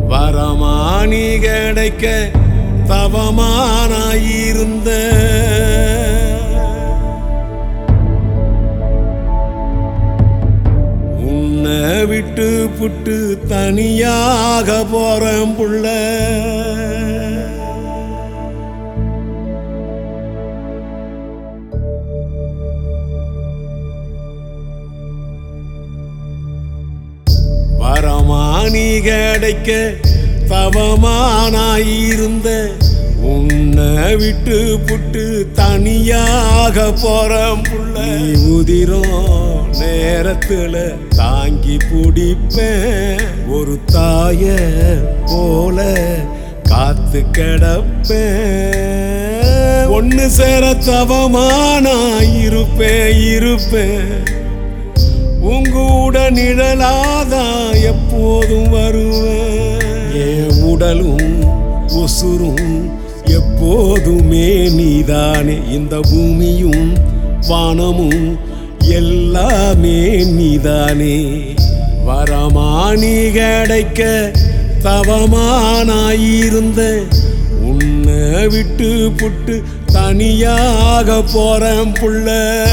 வரமானி கிடைக்க தவமானாயிருந்த உன்னை விட்டு புட்டு தனியாக போறேன் புள்ள வரமானி கிடைக்க தவமானாயிருந்த உன்னை விட்டு புட்டு தனியாக போறேன் புள்ள நீ உதிரும் நேரத்துல தாங்கி பிடிப்பேன் ஒரு தாய போல காத்து கிடப்பேன் ஒன்னு சேர தவமானா இருப்பேன் இருப்பேன் உங்கூட நிழலாதான் எப்போதும் வருவேன் என் உடலும் உசுரும் எப்போதுமே நீதானே இந்த பூமியும் வானமும் எல்லாமே நீதானே வரமானி கிடைக்க தவமானாயிருந்த உன்னை விட்டு புட்டு தனியாக போறேன் புள்ள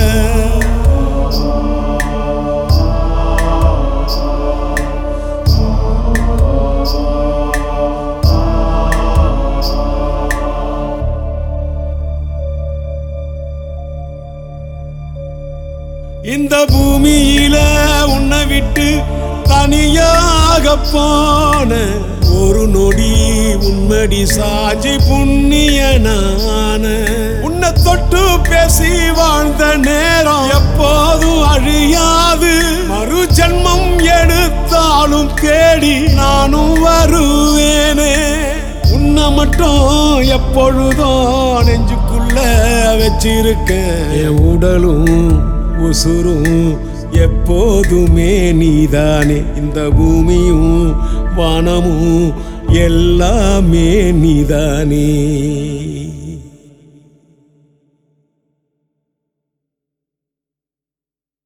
இந்த பூமியில உன்னை விட்டு தனியாக போன ஒரு நொடி உன்மடி சாஜி புண்ணியனான உன்னை தொட்டு பேசி வாழ்ந்த நேரம் எப்போதும் அழியாது மறு ஜென்மம் எடுத்தாலும் தேடி நானும் வருவேனே உன்னை மட்டும் எப்பொழுதோ நெஞ்சுக்குள்ள வச்சிருக்கேன் என் உடலும் உசுரும் எப்போதுமே நீதானே இந்த பூமியும் வானமும் எல்லாமே நீதானே